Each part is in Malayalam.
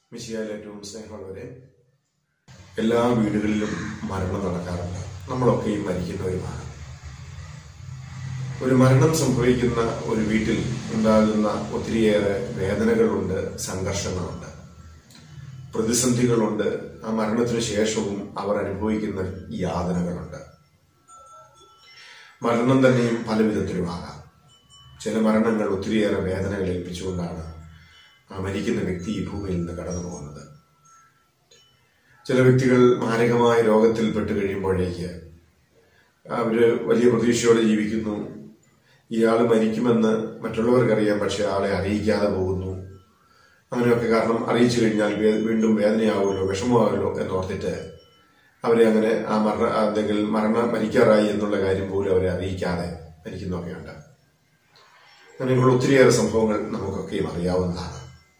മിശിയാൽ ഏറ്റവും സ്നേഹമുള്ളവരെ എല്ലാ വീടുകളിലും മരണം നടക്കാറുണ്ട് നമ്മളൊക്കെയും മരിക്കുന്നവരുമാണ് ഒരു മരണം സംഭവിക്കുന്ന ഒരു വീട്ടിൽ ഉണ്ടാകുന്ന ഒത്തിരിയേറെ വേദനകളുണ്ട് സംഘർഷങ്ങളുണ്ട് പ്രതിസന്ധികളുണ്ട് ആ മരണത്തിനു ശേഷവും അവർ അനുഭവിക്കുന്ന യാതനകളുണ്ട് മരണം തന്നെയും പല വിധത്തിലുമാകാം ചില മരണങ്ങൾ ഒത്തിരിയേറെ വേദനകൾ ഏൽപ്പിച്ചുകൊണ്ടാണ് ആ മരിക്കുന്ന വ്യക്തി ഈ ഭൂമിയിൽ നിന്ന് കടന്നു പോകുന്നത് ചില വ്യക്തികൾ മാരകമായ രോഗത്തിൽ പെട്ട് കഴിയുമ്പോഴേക്ക് അവര് വലിയ പ്രതീക്ഷയോടെ ജീവിക്കുന്നു ഇയാൾ മരിക്കുമെന്ന് മറ്റുള്ളവർക്കറിയാം പക്ഷെ ആളെ അറിയിക്കാതെ പോകുന്നു അങ്ങനെയൊക്കെ കാരണം അറിയിച്ചു കഴിഞ്ഞാൽ വേ- വീണ്ടും വേദനയാവുമല്ലോ വിഷമമാവുമല്ലോ എന്നോർത്തിട്ട് അവരെ അങ്ങനെ ആ മരണ അല്ലെങ്കിൽ മരണം മരിക്കാറായി എന്നുള്ള കാര്യം പോലും അവരെ അറിയിക്കാതെ മരിക്കുന്നൊക്കെയുണ്ട് അങ്ങനെയുള്ള ഒത്തിരിയേറെ സംഭവങ്ങൾ നമുക്കൊക്കെയും അറിയാവുന്നതാണ്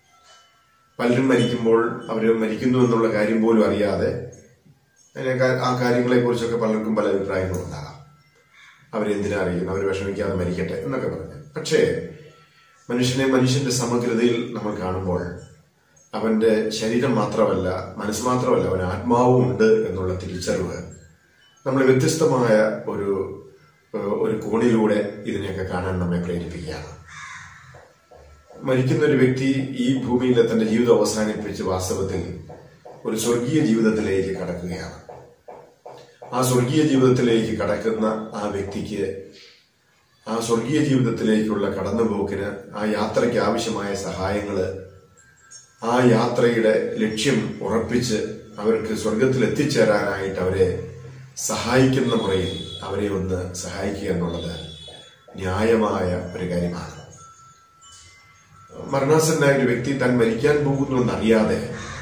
പലരും മരിക്കുമ്പോൾ അവർ മരിക്കുന്നു എന്നുള്ള കാര്യം പോലും അറിയാതെ അതിനെ കാ- ആ കാര്യങ്ങളെ കുറിച്ചൊക്കെ പലർക്കും പല അഭിപ്രായങ്ങളും ഉണ്ടാകാം അവരെന്തിനാ അറിയുന്നു അവർ വിഷമിക്കാതെ മരിക്കട്ടെ എന്നൊക്കെ പറഞ്ഞു പക്ഷേ മനുഷ്യനെ മനുഷ്യന്റെ സമഗ്രതയിൽ നമ്മൾ കാണുമ്പോൾ അവന്റെ ശരീരം മാത്രമല്ല മനസ്സ് മാത്രമല്ല അവൻ ആത്മാവും ഉണ്ട് എന്നുള്ള തിരിച്ചറിവ് നമ്മൾ വ്യത്യസ്തമായ ഒരു ഏഹ്, ഒരു കോണിലൂടെ ഇതിനെയൊക്കെ കാണാൻ നമ്മെ പ്രേരിപ്പിക്കുകയാണ് മരിക്കുന്ന ഒരു വ്യക്തി ഈ ഭൂമിയിലെ തന്റെ ജീവിതം അവസാനിപ്പിച്ച് വാസ്തവത്തിൽ ഒരു സ്വർഗീയ ജീവിതത്തിലേക്ക് കടക്കുകയാണ് ആ സ്വർഗീയ ജീവിതത്തിലേക്ക് കടക്കുന്ന ആ വ്യക്തിക്ക് ആ സ്വർഗീയ ജീവിതത്തിലേക്കുള്ള കടന്നുപോക്കിന് ആ യാത്രയ്ക്ക് ആവശ്യമായ സഹായങ്ങള് ആ യാത്രയുടെ ലക്ഷ്യം ഉറപ്പിച്ച് അവർക്ക് സ്വർഗത്തിൽ എത്തിച്ചേരാനായിട്ട് അവരെ സഹായിക്കുന്ന മുറയിൽ അവരെ ഒന്ന് സഹായിക്കുക എന്നുള്ളത് ന്യായമായ ഒരു കാര്യമാണ് മരണാസന്നായ ഒരു വ്യക്തി താൻ മരിക്കാൻ പോകുന്നു എന്നറിയാതെ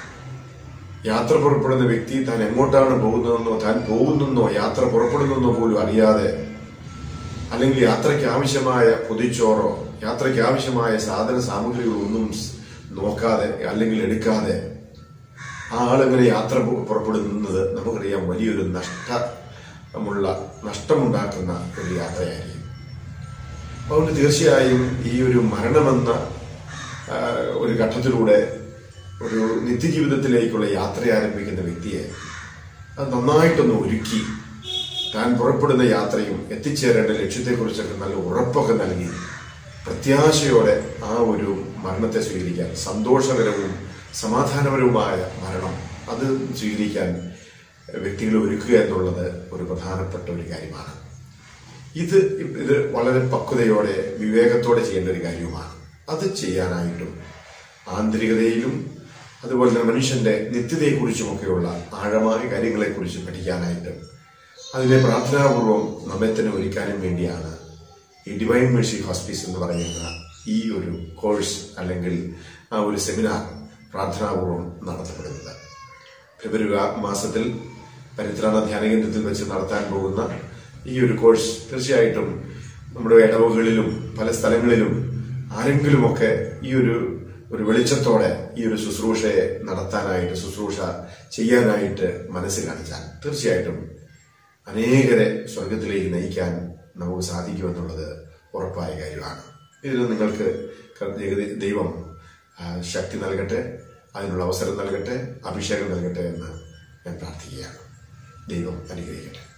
യാത്ര പുറപ്പെടുന്ന വ്യക്തി താൻ എങ്ങോട്ടാണ് പോകുന്നതെന്നോ താൻ പോകുന്നെന്നോ യാത്ര പുറപ്പെടുന്നെന്നോ പോലും അറിയാതെ അല്ലെങ്കിൽ യാത്രയ്ക്ക് ആവശ്യമായ പൊതിച്ചോറോ യാത്രയ്ക്ക് ആവശ്യമായ സാധന സാമഗ്രികളൊന്നും സ് നോക്കാതെ അല്ലെങ്കിൽ എടുക്കാതെ ആ ആളെങ്ങനെ യാത്ര പു- പുറപ്പെടുന്നത് നമുക്കറിയാം വലിയൊരു നഷ്ടമുള്ള നഷ്ടമുണ്ടാക്കുന്ന ഒരു യാത്രയായിരിക്കും അതുകൊണ്ട് തീർച്ചയായും ഈ ഒരു മരണമെന്ന ആ, ഒരു ഘട്ടത്തിലൂടെ ഒരു നിത്യജീവിതത്തിലേക്കുള്ള യാത്ര ആരംഭിക്കുന്ന വ്യക്തിയെ അത് നന്നായിട്ടൊന്ന് ഒരുക്കി താൻ പുറപ്പെടുന്ന യാത്രയും എത്തിച്ചേരേണ്ട ലക്ഷ്യത്തെക്കുറിച്ചൊക്കെ നല്ല ഉറപ്പൊക്കെ നൽകി പ്രത്യാശയോടെ ആ ഒരു മരണത്തെ സ്വീകരിക്കാൻ സന്തോഷകരവും സമാധാനപരവുമായ മരണം അത് സ്വീകരിക്കാൻ വ്യക്തികളെ ഒരുക്കുക എന്നുള്ളത് ഒരു പ്രധാനപ്പെട്ട ഒരു കാര്യമാണ് ഇത് ഇത് വളരെ പക്വതയോടെ വിവേകത്തോടെ ചെയ്യേണ്ട ഒരു കാര്യവുമാണ് അത് ചെയ്യാനായിട്ടും ആന്തരികതയിലും അതുപോലെ തന്നെ മനുഷ്യന്റെ നിത്യതയെക്കുറിച്ചുമൊക്കെയുള്ള ആഴമായ കാര്യങ്ങളെക്കുറിച്ച് പഠിക്കാനായിട്ടും അതിനെ പ്രാർത്ഥനാപൂർവം നമ്മെ തന്നെ ഒരുക്കാനും വേണ്ടിയാണ് ഈ ഡിവൈൻ മേഴ്സി ഹോസ്പീസ് എന്ന് പറയുന്ന ഈ ഒരു കോഴ്സ് അല്ലെങ്കിൽ ആ ഒരു സെമിനാർ പ്രാർത്ഥനാപൂർവം നടത്തപ്പെടുന്നത് ഫെബ്രുവരി മാസത്തിൽ പരിത്രാണ ധ്യാന കേന്ദ്രത്തിൽ വെച്ച് നടത്താൻ പോകുന്ന ഈ ഒരു കോഴ്സ് തീർച്ചയായിട്ടും നമ്മുടെ ഇടവകളിലും പല സ്ഥലങ്ങളിലും ആരെങ്കിലുമൊക്കെ ഈ ഒരു ഒരു വെളിച്ചത്തോടെ ഈ ഒരു ശുശ്രൂഷയെ നടത്താനായിട്ട് ശുശ്രൂഷ ചെയ്യാനായിട്ട് മനസ്സ് കാണിച്ചാൽ തീർച്ചയായിട്ടും അനേകരെ സ്വർഗത്തിലേക്ക് നയിക്കാൻ നമുക്ക് സാധിക്കുമെന്നുള്ളത് ഉറപ്പായ കാര്യമാണ് ഇതിന് നിങ്ങൾക്ക് ദൈവ- ദൈവം ആ, ശക്തി നൽകട്ടെ അതിനുള്ള അവസരം നൽകട്ടെ അഭിഷേകം നൽകട്ടെ എന്ന് ഞാൻ പ്രാർത്ഥിക്കുകയാണ് ദൈവം അനുഗ്രഹിക്കട്ടെ